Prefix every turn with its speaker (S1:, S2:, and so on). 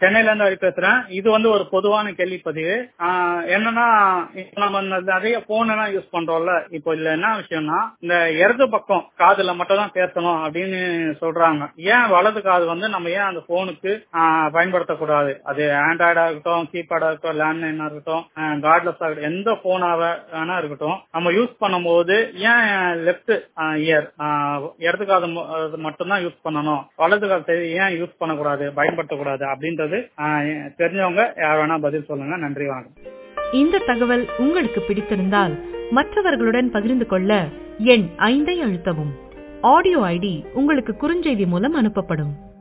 S1: சென்னையில இருந்து ஹரி பேசுறேன் இது வந்து ஒரு பொதுவான கேள்வி பதிவு ஆஹ் என்னன்னா இப்ப நம்ம இந்த நிறைய போன் எல்லாம் யூஸ் பண்றோம்ல இப்போ இதுல என்ன விஷயம்னா இந்த இடது பக்கம் காதுல மட்டும் தான் பேசணும் அப்படின்னு சொல்றாங்க ஏன் வலது காது வந்து நம்ம ஏன் அந்த போனுக்கு பயன்படுத்தக்கூடாது அது ஆண்ட்ராய்டா இருக்கட்டும் கீபேடா இருக்கட்டும் லேண்ட்லைனா இருக்கட்டும் கார்ட்லெஸ் ஆகட்டும் எந்த போனாக வேணா இருக்கட்டும் நம்ம யூஸ் பண்ணும்போது ஏன் லெப்ட் இயர் இடது காது மட்டும்தான் யூஸ் பண்ணணும் வலது காது ஏன் யூஸ் பண்ணக்கூடாது பயன்படுத்தக்கூடாது அப்படின்றது தெரிஞ்சவங்க யார் வேணா பதில் சொல்லுங்க நன்றி வணக்கம்
S2: இந்த தகவல் உங்களுக்கு பிடித்திருந்தால் மற்றவர்களுடன் பகிர்ந்து கொள்ள எண் ஐந்தை அழுத்தவும் ஆடியோ ஐடி உங்களுக்கு குறுஞ்செய்தி மூலம் அனுப்பப்படும்